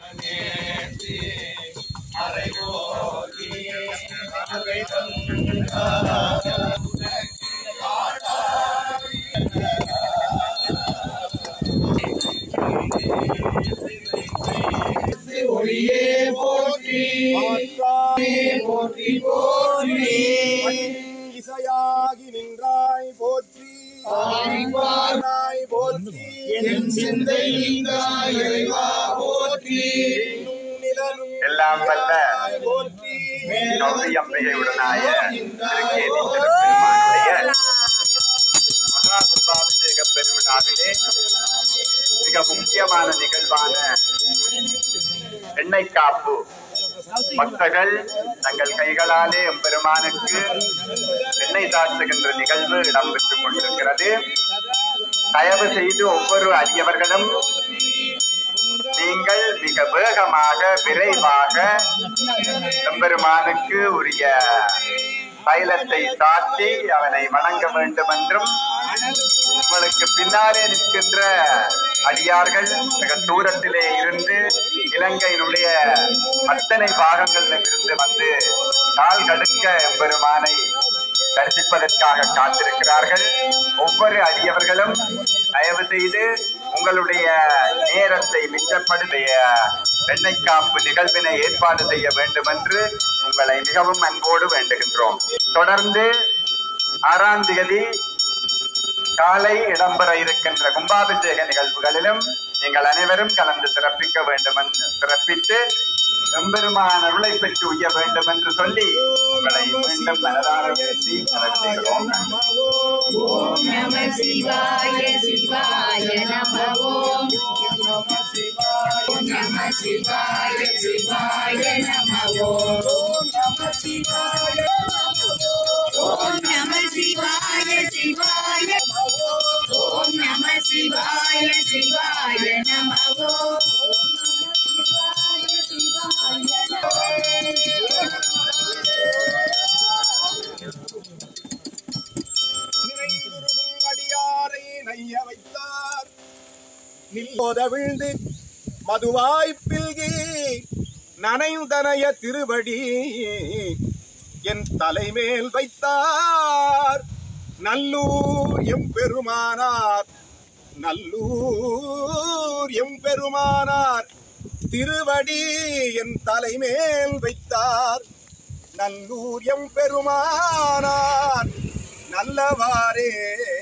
ஒளியே போற்றி போற்றி போற்றி இசையாகி நின்றாய் போற்றி ஆழ்வாராய் போற்றி என் சிந்தை நீங்காய் இறைவா போற்றி நிலனும் எல்லாம் வல்ல போற்றி கௌரி அம்பிகையுடனாய திருக்கேதி திருப்பெருமானுடைய மகா கும்பாபிஷேக பெருவிழாவிலே மிக முக்கியமான நிகழ்வான எண்ணெய் காப்பு பக்தர்கள் தங்கள் கைகளாலே எம்பெருமானுக்கு எண்ணெய் சாற்றுகின்ற நிகழ்வு இடம்பெற்றுக் கொண்டிருக்கிறது தயவு செய்து ஒவ்வொரு அரியவர்களும் நீங்கள் மிக வேகமாக விரைவாக எம்பெருமானுக்கு உரிய தைலத்தை சாத்தி அவனை வணங்க வேண்டும் என்றும் உங்களுக்கு பின்னாலே நிற்கின்ற அடியார்கள் மிக தூரத்திலே இருந்து இலங்கையினுடைய அத்தனை பாகங்களிலும் இருந்து வந்து கால் கடுக்க எம்பெருமானை தரிசிப்பதற்காக காத்திருக்கிறார்கள் ஒவ்வொரு அடியவர்களும் தயவு செய்து உங்களுடைய நேரத்தை மிச்சப்படுத்திய எண்ணெய் காப்பு நிகழ்வினை ஏற்பாடு செய்ய வேண்டும் என்று உங்களை மிகவும் அன்போடு வேண்டுகின்றோம் தொடர்ந்து ஆறாம் தேதி காலை இடம்பெற இருக்கின்ற கும்பாபிஷேக நிகழ்வுகளிலும் நீங்கள் அனைவரும் கலந்து சிறப்பிக்க வேண்டும் என்று சிறப்பித்து எம்பெருமான் அருளை பெற்று உய்ய வேண்டும் என்று சொல்லி உங்களை மீண்டும் மனதார பேசி நடத்துகிறோம் ஓம் நம சிவாய சிவாய நம ஓம் ஓம் நம சிவாய சிவாய நம ஓம் ஓம் நம சிவாய சிவாய ஓம் நம சிவாய சிவாய நம ஓம் நிறைந்துருகும் அடியாரை நைய வைத்தார் நில்லோத விழுந்து மதுவாய் பில்கி நனைந்தனைய திருவடி என் தலைமேல் வைத்தார் நல்லூர் எம்பெருமானார் நல்லூர் எம்பெருமானார் திருவடி என் தலைமேல் வைத்தார் நல்லூர் எம்பெருமானார் நல்லவாரே